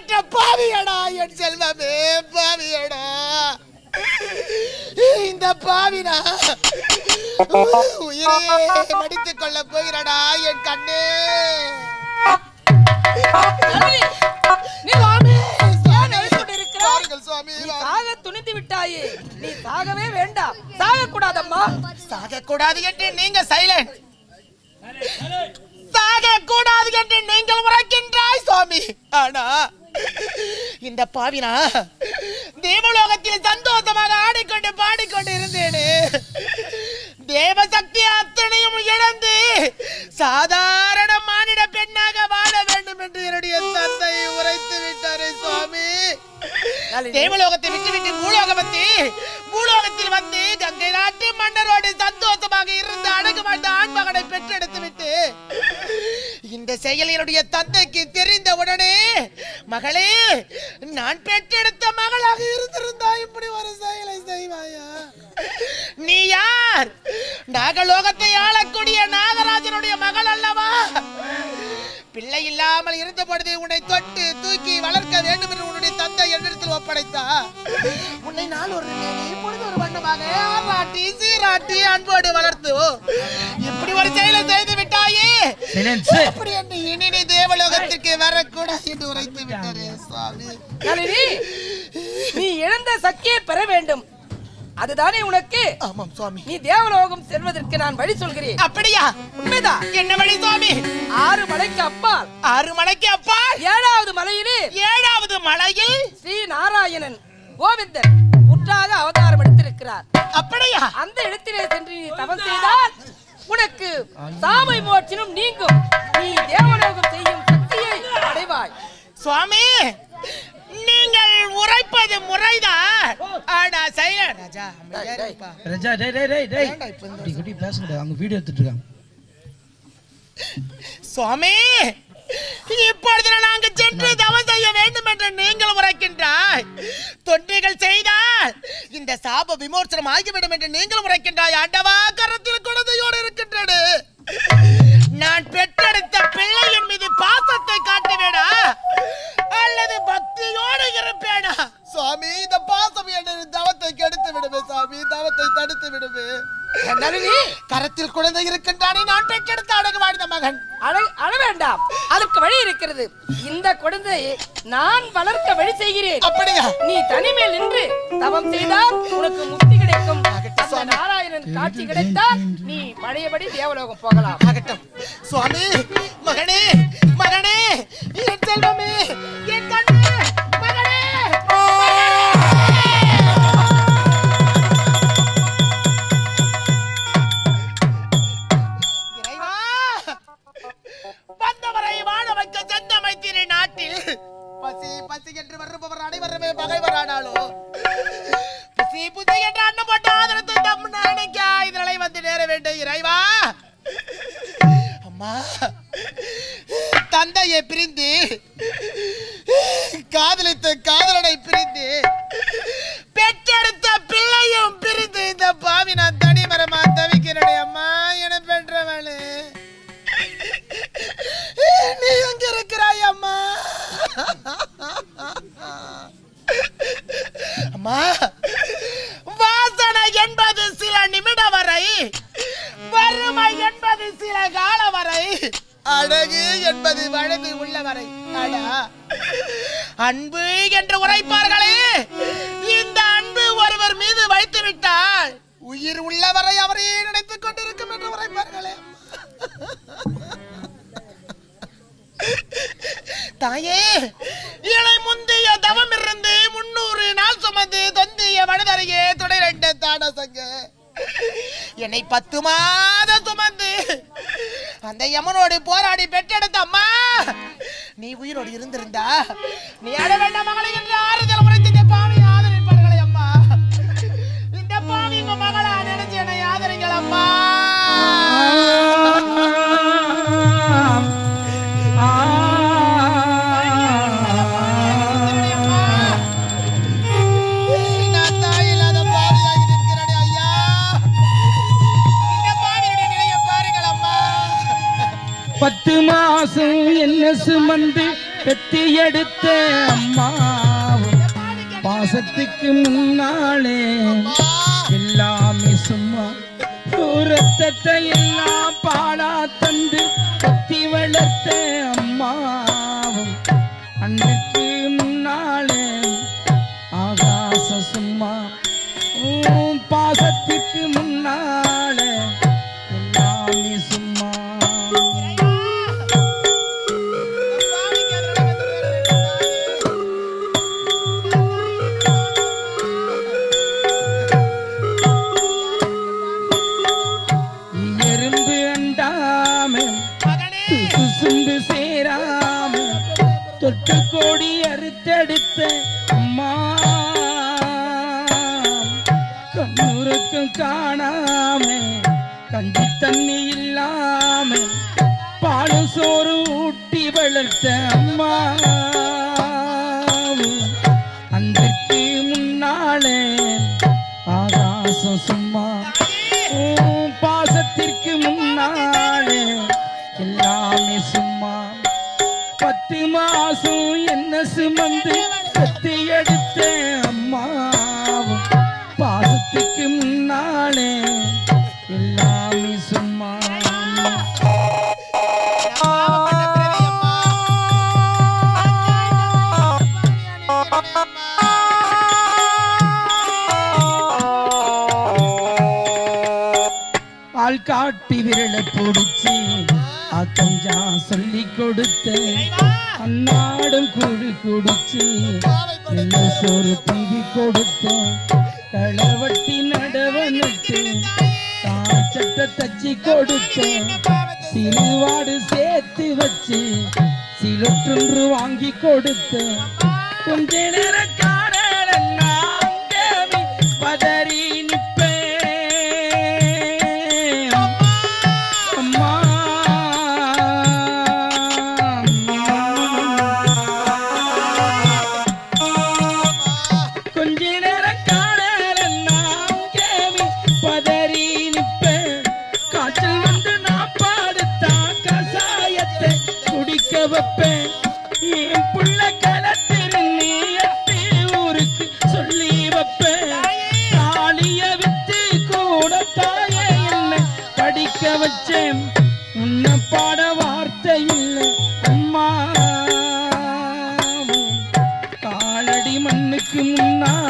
கெட்ட பாவியடா என் செல்வமே பாவியடா இந்த பாவினா உயிரே மடித்துக் கொள்ள போகிறடா என் கண்ணே நந்தினி, நீ சுவாமி ஏன் அழுது கொண்டிருக்கிறாய்? வாருங்கள் சுவாமி நீ வாருங்கள். சாக துணிந்து விட்டாயே நீ சாகவே வேண்டாம் சாக கூடாதம்மா சாகக்கூடாது என்று நீங்க சைலண்ட் சாகக்கூடாது என்று நீங்கள் உரைக்கின்றாய் சுவாமி ஆனா இந்த பாவினா தேவலோகத்தில் சந்தோஷமாக ஆடிக்கொண்டு பாடிக்கொண்டு இருந்தேனே தேவசக்தி அத்தனையும் இழந்து சாதாரண மானிட பெண்ணாக வாழ வேண்டும் என்று என்னுடைய தந்தை உரைத்து விட்டாரே சுவாமி தேவலோகத்தை விட்டு விட்டு பூலோகம் வந்து பூலோகத்தில் வந்து கங்கை நாட்டு மன்னரோடு சந்தோஷமாக இருந்து அடகு வாழ்ந்த ஆண்மகனை பெற்றெடுத்து விட்டு இந்த செயல் என்னுடைய தந்தைக்கு தெரிந்த உடனே மகளே நான் பெற்றெடுத்த மகளாக இருந்திருந்தா இப்படி ஒரு செயலை செய்வாயா நீ யார் நாகலோகத்தை ஆளக்கூடிய நாகராஜனுடைய மகள் அல்லவா பிள்ளை இல்லாமல் இருந்த பொழுது உன்னை தொட்டு தூக்கி வளர்க்க வேண்டும் என்று உன்னுடைய தந்தை என்னிடத்தில் ஒப்படைத்தா உன்னை நாள் ஒரு நேரம் இப்பொழுது ஒரு வண்ணமாக ஆராட்டி சீராட்டி அன்போடு வளர்த்து இப்படி ஒரு செயலை செய்து விட்டாயே அப்படி என்று இனி நீ தேவலோகத்திற்கு வரக்கூடாது என்று உரைத்து விட்டாரே சுவாமி நளினி நீ இழந்த சக்தியை பெற வேண்டும் அதுதானே உனக்கு ஆமாம் சுவாமி நீ தேவலோகம் செல்வதற்கு நான் வழி சொல்கிறேன் அப்படியா உண்மைதான் என்ன வழி சுவாமி ஆறு மலைக்கு அப்பால் ஆறு மலைக்கு அப்பா ஏழாவது மலையிலே ஏழாவது மலையில் ஸ்ரீ நாராயணன் கோவிந்தன் முற்றாக அவதாரம் எடுத்திருக்கிறார் அப்படியா அந்த இடத்திலே சென்று நீ தவம் செய்தால் உனக்கு சாமை மோட்சனும் நீங்கும் நீ தேவலோகம் செய்யும் சக்தியை அடைவாய் சுவாமி நீங்கள் உரைப்பது முறைதான் ஆனா செய்ய ராஜா அமைதியா இருப்பா. ரஜா டேய் டேய் டேய் டேய் ஏன்டா இப்ப இந்த இப்படி இப்படி பேசக்கூடாது அவங்க வீடியோ எடுத்துட்டு இருக்காங்க சுவாமி இப்பொழுது நாங்கள் சென்று தவம் செய்ய வேண்டும் என்று நீங்கள் உரைக்கின்றாய் தொண்டுகள் செய்தால் இந்த சாப விமோசனம் ஆகிவிடும் என்று நீங்கள் உரைக்கின்றாய் ஆண்டவா கரத்தில் குழந்தையோடு இருக்கின்றது நான் பெற்றெடுத்த பிள்ளையின் மீது பாசத்தை காட்டுவேனா அல்லது பக்தியோடு இருப்பேனா சுவாமி இந்த பாசம் என்ற தவத்தை கெடுத்து விடுவே சாமி தவத்தை தடுத்து விடுவே நளினி கரத்தில் குழந்தை இருக்கின்றானே நான் பெற்றெடுத்த அழகு வாழ்ந்த மகன் அழ அழ வேண்டாம் அதற்கு வழி இருக்கிறது இந்த குழந்தையை நான் வளர்க்க வழி செய்கிறேன் அப்படியா நீ தனிமேல் நின்று தவம் செய்தால் உனக்கு முக்தி கிடைக்கும் ஆகட்டும், அந்த சுவாமி. நாராயணன் காட்சி கிடைத்தால் நீ பழையபடி தேவலோகம் போகலாம் ஆகட்டும் சுவாமி மகனே மகனே என் செல்வமே என் கண்ணே மகனே இறைவா வந்தவரை வாழ வைக்க செந்தமை திரு நாட்டில் பசி பசி என்று வருபவர் அனைவருமே பகைவரானாலோ புசி புசி என்று அண்ணன் போட்ட ஆதரத்தை தம் நினைக்க இதனை வந்து நேர வேண்டும் இறைவா அம்மா தந்தையை பிரிந்து காதலித்த காதலனை பிரிந்து பெற்றெடுத்த பிள்ளையும் பிரிந்து இந்த பாவி நான் தனிமரமா தவிக்கிறேன் அம்மா என பெற்றவளே நீ எங்க இருக்கிறாய் அம்மா அம்மா வாசனை என்பது சில நிமிட வரை வறுமை என்பது சில கால வரை அழகு என்பது வயது உள்ள வரை அடா அன்பு என்று உரைப்பார்களே இந்த அன்பு ஒருவர் மீது வைத்து விட்டால் உயிர் உள்ளவரை அவரையே நினைத்துக் கொண்டிருக்கும் என்று உரைப்பார்களே தாயே இளை முந்தைய தவம் இருந்து முன்னூறு நாள் சுமந்து தொந்திய மனதரையே துணை ரெண்டு தாடசங்க என்னை பத்து மாதம் சுமந்து அந்த யமனோடு போராடி பெற்றெடுத்த அம்மா நீ உயிரோடு இருந்திருந்தா நீ அட வேண்டாம் மகளை என்று ஆறுதல் உரைத்து இந்த பாவி ஆதரிப்பார்களே அம்மா இந்த பாவி உங்க மகளா நினைச்சு என்னை ஆதரிங்கள் அம்மா நான் தாய் இல்லாத பாவியாகி நிற்கிறேனே ஐயா இந்த பாவியுடைய நிலையை பாருங்கள் அம்மா பத்து மாசம் என்ன சுமந்து பெத்தி எடுத்த அம்மாவும் பாசத்துக்கு முன்னாலே எல்லாமே சும்மா ரத்தத்தை எல்லாம் பாலா தந்து கத்தி வளர்த்த அம்மாவும் அன்னைக்கு முன்னாலே ஆகாசம் சும்மா உம் பாசத்துக்கு முன்னாலே எல்லாமே சும்மா எறும்பு அண்டாம குசும்பு சேராம தொட்டு கோடி அறுத்தெடுத்த அம்மா கண்ணுருக்கும் காணாம கஞ்சி தண்ணி இல்லாம பாலு சோறு ஊட்டி வளர்த்த அம்மா அன்றைக்கு முன்னாலே ஆகாசம் சும்மா உன் பாசத்திற்கு முன்னாலே எல்லாமே சும்மா பத்து மாசம் என்ன சுமந்து கத்தி எடுத்த அம்மாவும் பாசத்துக்கு முன்னாலே எல்லாமே சும்மா ஆள் காட்டி விரலை பிடிச்சி அக்கஞ்சா சொல்லி கொடுத்த அன்னாடும் கூழு குடிச்சு வெள்ள சோறு பொங்கி கொடுத்த களவட்டி நடவ நட்டு காய்ச்சட்ட தச்சு கொடுத்த சிறுவாடு சேர்த்து வச்சு சிலொற்றொன்று வாங்கி கொடுத்த கொஞ்ச நேர காணல நாங்கவி பதறி நிப்பேன் அம்மா கொஞ்ச நேரம் காணல நாங்கவி பதறி நிப்பேன் காய்ச்சல் வந்து நான் பாடுத்தா கசாயத்தை குடிக்க வைப்பேன் என் புள்ள களத்திருந்து எட்டு ஊருக்கு சொல்லி வைப்பேன் தாலிய வித்து கூட தாயே என்ன படிக்க வச்சேன் உன்னை பாட வார்த்தை இல்லை அம்மா காலடி மண்ணுக்கு முன்னா